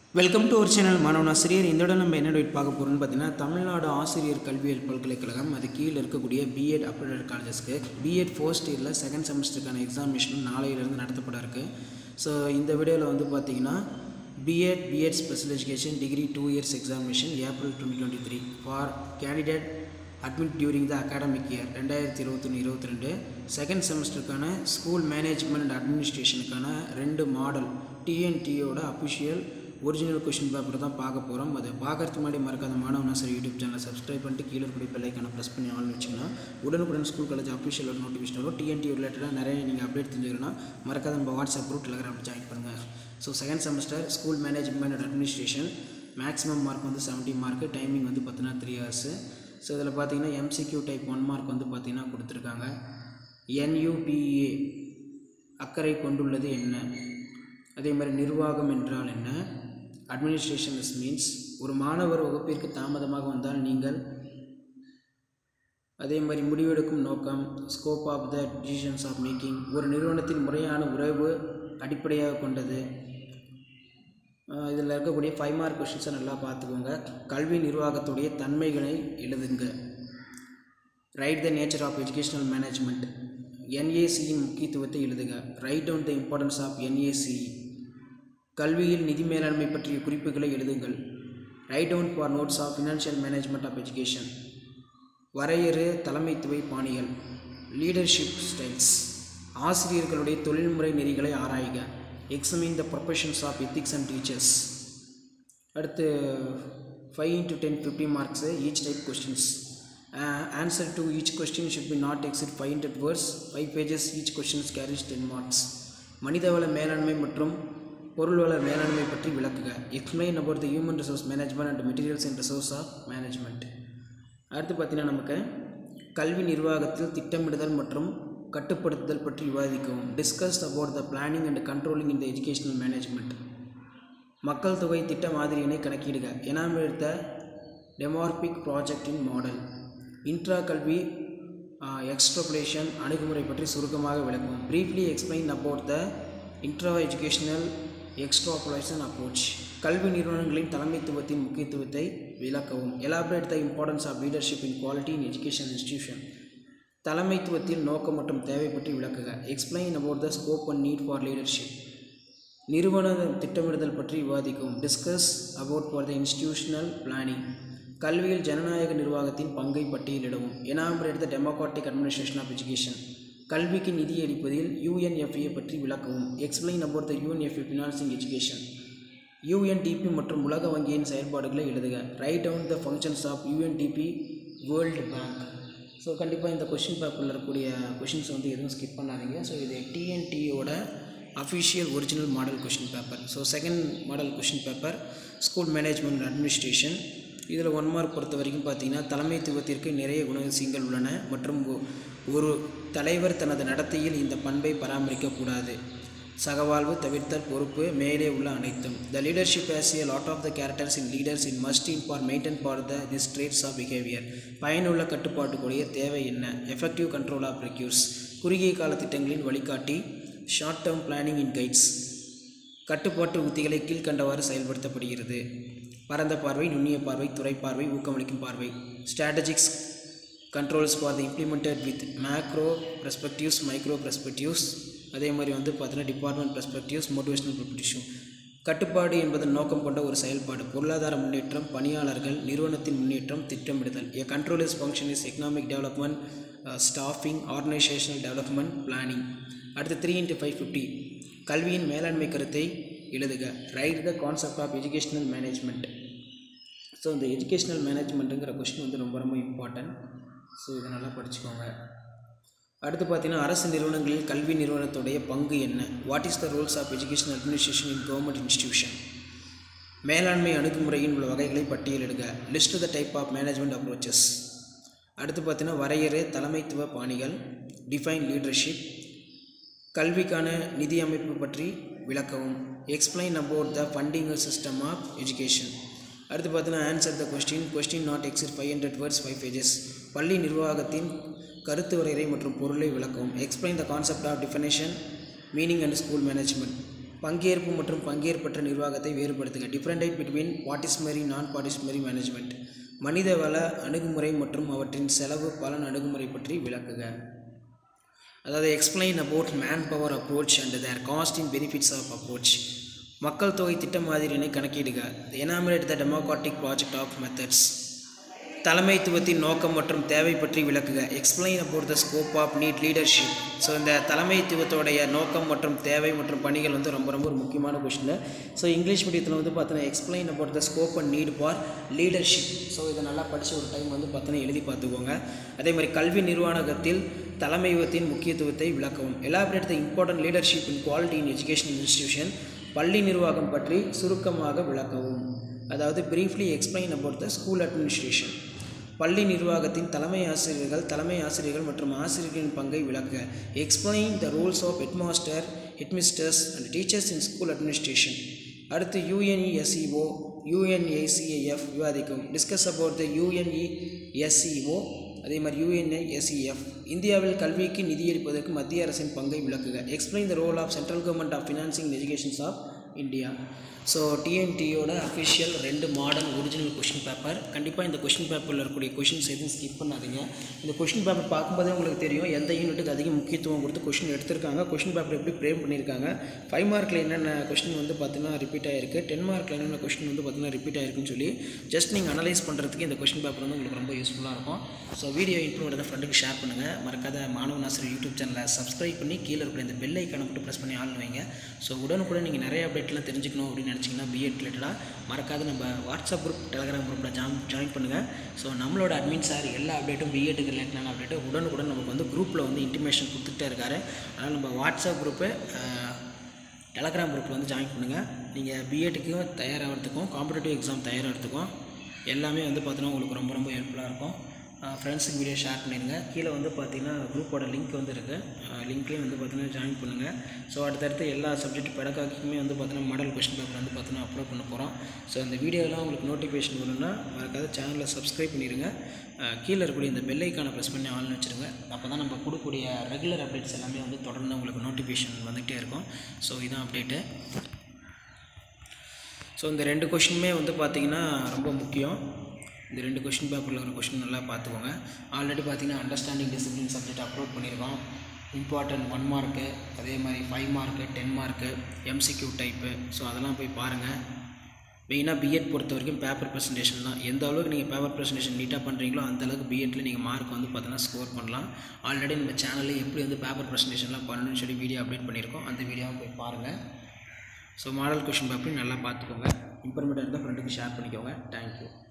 welcome to ஒரு channel மாணவன் ஆசிரியர் இந்த இடம் நம்ம என்ன டேட் பார்க்க போகிறோம்னு பார்த்தீங்கன்னா தமிழ்நாடு ஆசிரியர் கல்வியியல் பல்கலைக்கழகம் அது கீழே இருக்கக்கூடிய பிஎட் அப்ரேடட் காலேஜஸ்க்கு பிஎட் ஃபர்ஸ்ட் இயரில் செகண்ட் செமஸ்டருக்கான எக்ஸாமினேஷனும் நாளையிலேருந்து நடத்தப்பட இருக்கு ஸோ இந்த வீடியோவில் வந்து பார்த்தீங்கன்னா BEd BEd special education degree two years examination April twenty twenty three for candidate admit during the academic year ரெண்டாயிரத்தி இருபத்தொன்று இருபத்தி ரெண்டு செகண்ட் செமஸ்டருக்கான ஸ்கூல் மேனேஜ்மெண்ட் அண்ட் அட்மினிஸ்ட்ரேஷனுக்கான ரெண்டு மாடல் டிஎன்டியோட அஃபிஷியல் ஒரிஜினல் கொஷின் பேப்பர் தான் பார்க்க போகிறோம் அதை பார்க்கறதுக்கு முன்னாடி மறக்காத மாணவனா சரி யூடியூப் சேனலை சப்ஸ்கிரைப் பண்ணிட்டு கீழே இருக்கக்கூடிய பெல்லைக்கான ப்ரெஸ் பண்ணி ஆன் வச்சிங்கன்னா உடனுக்குடன் ஸ்கூல் காலேஜ் அஃபிஷியல் நோட்டிஃபிகேஷன் வரும் டிஎன்டி ரிலேட்டடாக நிறைய நீங்கள் அப்டேட் தெரிஞ்சுக்கணும் மறக்காத நம்ம வாட்ஸ்அப் குரூப் டெலிகிராம் ஜாயின் பண்ணுங்கள் so second semester school management and administration maximum mark வந்து 70 மார்க்கு டைமிங் வந்து பார்த்தீங்கன்னா த்ரீ ஹவர்ஸு ஸோ இதில் பார்த்தீங்கன்னா எம்சிக்யூ டைப் ஒன் மார்க் வந்து பார்த்தீங்கன்னா கொடுத்துருக்காங்க என்யூபிஏ அக்கறை கொண்டுள்ளது என்ன அதே மாதிரி நிர்வாகம் என்றால் என்ன அட்மினிஸ்ட்ரேஷன் இஸ் மீன்ஸ் ஒரு மாணவர் வகுப்பிற்கு தாமதமாக வந்தால் நீங்கள் அதே மாதிரி முடிவெடுக்கும் நோக்கம் scope of the decisions of making ஒரு நிறுவனத்தின் முறையான உறவு அடிப்படையாக கொண்டது இதில் இருக்கக்கூடிய ஃபைவ் மார்க் கொஷின்ஸை நல்லா பார்த்துக்கோங்க கல்வி நிர்வாகத்துடைய தன்மைகளை எழுதுங்க write the nature of educational management என்ஏசியின் முக்கியத்துவத்தை எழுதுக write down the importance of NACE கல்வியில் நிதி மேலாண்மை பற்றிய குறிப்புகளை எழுதுங்கள் write down for notes of financial management of education வரையறு தலைமைத்துவ பாணிகள் லீடர்ஷிப் ஸ்டைல்ஸ் ஆசிரியர்களுடைய தொழில்முறை நெறிகளை ஆராய்க examine the professions of ethics and teachers அடுத்து five into ten fifty marks each type questions answer to each question should be not exceed five hundred words five pages each questions carries ten marks மனிதவள மேலாண்மை மற்றும் பொருள்வள மேலாண்மை பற்றி விளக்குக explain about the human resource management and materials and resource of management அடுத்து பார்த்தீங்கன்னா நமக்கு கல்வி நிர்வாகத்தில் திட்டமிடுதல் மற்றும் கட்டுப்படுத்துதல் பற்றி விவாதிக்கவும் discuss about the planning and controlling in the educational management மக்கள் தொகை திட்ட மாதிரியினை கணக்கிடுக எனாமிட் த டெமார்பிக் ப்ராஜெக்டின் மாடல் இன்ட்ரா கல்வி எக்ஸ்ட்ரோபுலேஷன் அணுகுமுறை பற்றி சுருக்கமாக விளக்குவோம் briefly explain about the intra educational extrapolation approach கல்வி நிறுவனங்களின் தலைமைத்துவத்தின் முக்கியத்துவத்தை விளக்கவும் elaborate the importance of leadership in quality in education institution தலைமைத்துவத்தில் நோக்கம் மற்றும் தேவை பற்றி விளக்குக explain about the scope and need for leadership நிறுவன திட்டமிடுதல் பற்றி விவாதிக்கவும் discuss about for the institutional planning கல்வியில் ஜனநாயக நிர்வாகத்தின் பங்கை பட்டியலிடவும் enumerate the democratic administration of education கல்விக்கு நிதி அளிப்பதில் யூஎன்எஃப்ஏ பற்றி விளக்கவும் explain about the UNFA financing education UNDP மற்றும் உலக வங்கியின் செயல்பாடுகளை எழுதுக write down the functions of UNDP world bank so கண்டிப்பாக இந்த கொஷின் பேப்பரில் இருக்கக்கூடிய கொஷின்ஸ் வந்து எதுவும் ஸ்கிப் பண்ணாதீங்க ஸோ இது டிஎன்டியோட official original model question paper so second model question paper school management administration இதில் ஒன் மார்க் பொறுத்த வரைக்கும் பார்த்தீங்கன்னா தலைமைத்துவத்திற்கு நிறைய குணாதிசயங்கள் உள்ளன மற்றும் ஒ- ஒரு தலைவர் தனது நடத்தையில் இந்த பண்பை பராமரிக்கக்கூடாது சகவாழ்வு தவிர்த்தல் பொறுப்பு மேலே உள்ள அனைத்தும் the leadership has a lot of the characters in leaders in must in for maintain for the this traits of behaviour பயனுள்ள கட்டுப்பாட்டுக்குரிய தேவை என்ன எஃபெக்டிவ் கண்ட்ரோல் ஆஃப் ரெக்யூர்ஸ் குறுகிய கால திட்டங்களின் வழிகாட்டி short term planning in guides கட்டுப்பாட்டு உத்திகளை கீழ்க்கண்டவாறு செயல்படுத்தப்படுகிறது பரந்த பார்வை நுண்ணிய பார்வை துறை பார்வை ஊக்கமளிக்கும் பார்வை strategics controls for the implemented with macro perspectives micro perspectives அதே மாதிரி வந்து பார்த்தீங்கன்னா டிபார்ட்மெண்ட் பெர்ஸ்பெக்டிவ்ஸ் மோட்டிவேஷனல் பெர்ஸ்பெக்டிவ்ஸ் கட்டுப்பாடு என்பதன் நோக்கம் கொண்ட ஒரு செயல்பாடு பொருளாதார முன்னேற்றம் பணியாளர்கள் நிறுவனத்தின் முன்னேற்றம் திட்டமிடுதல் a control is function is economic development staffing organisational development planning அடுத்து த்ரீ இன்ட்டு ஃபைவ் ஃபிஃப்டி கல்வியின் மேலாண்மை கருத்தை எழுதுக write the concept of educational management so இந்த எஜுகேஷனல் மேனேஜ்மெண்ட்டுங்கிற கொஷின் வந்து ரொம்ப ரொம்ப இம்பார்ட்டன்ட் ஸோ இதை நல்லா படிச்சுக்கோங்க அடுத்து பார்த்தீங்கன்னா அரசு நிறுவனங்களில் கல்வி நிறுவனத்துடைய பங்கு என்ன what is the roles of education administration in government institution மேலாண்மை அணுகுமுறையின் உள்ள வகைகளை பட்டியலிடுக list the type of management approaches அடுத்து பார்த்தீங்கன்னா வரையறை தலைமைத்துவ பாணிகள் டிஃபைன் லீடர்ஷிப் கல்விக்கான நிதி அமைப்பு பற்றி விளக்கவும் explain about the funding system of education அடுத்து பார்த்தீங்கன்னா answer the question question not exceed five hundred words five pages பள்ளி நிர்வாகத்தின் கருத்து வரையறை மற்றும் பொருளை விளக்கவும் explain the concept of definition meaning and school management பங்கேற்பு மற்றும் பங்கேற்பற்ற நிர்வாகத்தை வேறுபடுத்துக டிஃப்ரெண்டேட் பிட்வீன் பார்ட்டிசிமரி நான் பார்ட்டிசிமரி மேனேஜ்மெண்ட் மனிதவள அணுகுமுறை மற்றும் அவற்றின் செலவு பலன் அணுகுமுறை பற்றி விளக்குக அதாவது explain about man power approach and their cost in benefits of approach மக்கள் தொகை திட்ட மாதிரியினை கணக்கிடுக enumerate the democratic project of methods தலைமைத்துவத்தின் நோக்கம் மற்றும் தேவை பற்றி விளக்குக explain about the scope of need leadership so இந்த தலைமைத்துவத்தோடைய நோக்கம் மற்றும் தேவை மற்றும் பணிகள் வந்து ரொம்ப ரொம்ப ஒரு முக்கியமான கொஷின் ஸோ இங்கிலீஷ் மீடியத்தில் வந்து பார்த்தீங்கன்னா explain about the scope and need for leadership so இதை நல்லா படித்து ஒரு டைம் வந்து பார்த்தீங்கன்னா எழுதி பார்த்துக்கோங்க அதே மாதிரி கல்வி நிர்வாகத்தில் தலைமைத்துவத்தின் முக்கியத்துவத்தை விளக்கவும் elaborate the important leadership in quality in education institution பள்ளி நிர்வாகம் பற்றி சுருக்கமாக விளக்கவும் அதாவது briefly explain about the school administration பள்ளி நிர்வாகத்தின் தலைமை ஆசிரியர்கள் தலைமை ஆசிரியர்கள் மற்றும் ஆசிரியர்களின் பங்கை விளக்குக explain the roles of headmaster headmistress and teachers in school administration அடுத்து யூஎன்இஎஸ்இஓ யூஎன்ஏசிஏஎஃப் விவாதிக்கும் டிஸ்கஸ் அபவுட் த யூஎன்இஎஸ்இஓ அதே மாதிரி யூஎன்ஐஎஸ்இஎஃப் இந்தியாவில் கல்விக்கு நிதியளிப்பதற்கு மத்திய அரசின் பங்கை விளக்குக explain the role of central government of financing educations of India so டிஎன்டியோட அஃபிஷியல் ரெண்டு மாடர்ன் ஒரிஜினல் கொஷின் பேப்பர் கண்டிப்பாக இந்த கொஷின் பேப்பரில் இருக்கக்கூடிய கொஷின்ஸ் எதுவும் ஸ்கிப் பண்ணாதீங்க இந்த கொஷின் பேப்பர் பார்க்கும்போதே உங்களுக்கு தெரியும் எந்த யூனிட்டுக்கு அதிக முக்கியத்துவம் கொடுத்து கொஷின் எடுத்திருக்காங்க கொஷின் பேப்பர் எப்படி ஃப்ரேம் பண்ணியிருக்காங்க ஃபைவ் மார்க்கில் என்னென்ன கொஷின் வந்து பார்த்தீங்கன்னா ரிப்பீட் ஆகிருக்கு டென் மார்க்கில் என்னென்ன கொஷின் வந்து பார்த்தீங்கன்னா ரிப்பீட் ஆயிருக்குன்னு சொல்லி ஜஸ்ட் நீங்கள் அனலைஸ் பண்ணுறதுக்கு இந்த கொஷின் பேப்பர் வந்து உங்களுக்கு ரொம்ப யூஸ்ஃபுல்லாக இருக்கும் ஸோ வீடியோ இன்க்ளூட் ஃப்ரெண்டுக்கு ஷேர் பண்ணுங்கள் மறக்காத மாணவ நாசர் யூடியூப் சேனலை சப்ஸ்கிரைப் பண்ணி கீழே இருக்கிற இந்த பெல் ஐக்கானை மட்டும் ப்ரெஸ் பண்ணி ஆள் வைங்க ஸோ உடனுக்குடன் நீங்கள் நிறைய அப்டேட்லாம் தெரிஞ்சுக்கணும் அப்படின்னு நினச்சிங்கன்னா பிஎட் ரிலேட்டடாக மறக்காத நம்ம வாட்ஸ்அப் குரூப் டெலகிராம் குரூப்பில் ஜாயின் ஜாயின் பண்ணுங்கள் ஸோ நம்மளோட அட்மின் சார் எல்லா அப்டேட்டும் பிஎட்டுக்கு ரிலேட்டடான அப்டேட்டும் உடனுக்குடன் நமக்கு வந்து குரூப்பில் வந்து இன்டிமேஷன் கொடுத்துட்டே இருக்காரு அதனால் நம்ம வாட்ஸ்அப் குரூப்பு டெலகிராம் குரூப்பில் வந்து ஜாயின் பண்ணுங்கள் நீங்கள் பிஎட்டுக்கும் தயாராகிறதுக்கும் காம்படிட்டிவ் எக்ஸாம் தயாராகிறதுக்கும் எல்லாமே வந்து பார்த்தீங்கன்னா உங்களுக்கு ரொம்ப ரொம்ப ஹெல்ப்ஃபுல்லாக இருக்கும் ஃப்ரெண்ட்ஸுக்கு வீடியோ ஷேர் பண்ணிடுங்க கீழே வந்து பார்த்தீங்கன்னா குரூப்போட லிங்க் வந்து இருக்குது லிங்க்லேயும் வந்து பார்த்தீங்கன்னா ஜாயின் பண்ணுங்கள் ஸோ அடுத்தடுத்து எல்லா சப்ஜெக்ட் பெடகாக்கிக்குமே வந்து பார்த்தீங்கன்னா மாடல் கொஸ்டின் பேப்பர் வந்து பார்த்தீங்கன்னா அப்லோட் பண்ண போகிறோம் ஸோ இந்த வீடியோலாம் உங்களுக்கு நோட்டிஃபிகேஷன் வரணும்னா மறக்காத சேனலை சப்ஸ்கிரைப் பண்ணிடுங்க அஹ் கீழே இருக்கக்கூடிய இந்த பெல் ஐக்கானை ப்ரெஸ் பண்ணி ஆள்னு வச்சுருங்க அப்போ தான் நம்ம கொடுக்கக்கூடிய ரெகுலர் அப்டேட்ஸ் எல்லாமே வந்து தொடர்ந்து உங்களுக்கு நோட்டிஃபிகேஷன் வந்துகிட்டே இருக்கும் ஸோ இதான் அப்டேட்டு ஸோ இந்த ரெண்டு கொஷினுமே வந்து பார்த்திங்கன்னா ரொம்ப முக்கியம் இந்த ரெண்டு கொஷின் பேப்பரில் இருக்கிற கொஷின் நல்லா பார்த்துக்கோங்க ஆல்ரெடி பார்த்தீங்கன்னா அண்டர்ஸ்டாண்டிங் டிசிப்ளின் சப்ஜெக்ட் அப்லோட் பண்ணியிருக்கோம் இம்பார்ட்டன்ட் ஒன் மார்க்கு அதே மாதிரி five mark ten mark MCQ type so அதெல்லாம் போய் பாருங்கள் மெயினாக பிஎட் பொறுத்த வரைக்கும் பேப்பர் ப்ரெசன்டேஷன் தான் எந்த அளவுக்கு நீங்கள் பேப்பர் ப்ரெசன்டேஷன் நீட்டாக பண்ணுறீங்களோ அந்த அளவுக்கு பிஎட்டில் நீங்கள் மார்க் வந்து பார்த்தீங்கன்னா ஸ்கோர் பண்ணலாம் ஆல்ரெடி நம்ம சேனலில் எப்படி வந்து பேப்பர் ப்ரெசன்டேஷன்லாம் பண்ணணும்னு சொல்லி வீடியோ அப்டேட் பண்ணியிருக்கோம் அந்த வீடியோவை போய் பாருங்கள் ஸோ மாடல் கொஷின் பேப்பரையும் நல்லா பார்த்துக்கோங்க இம்ப்ரூவ்மெண்ட் இருந்தால் ஃப்ரெண்டுக்கு ஷேர் பண்ணிக்கோங்க தேங்க்யூ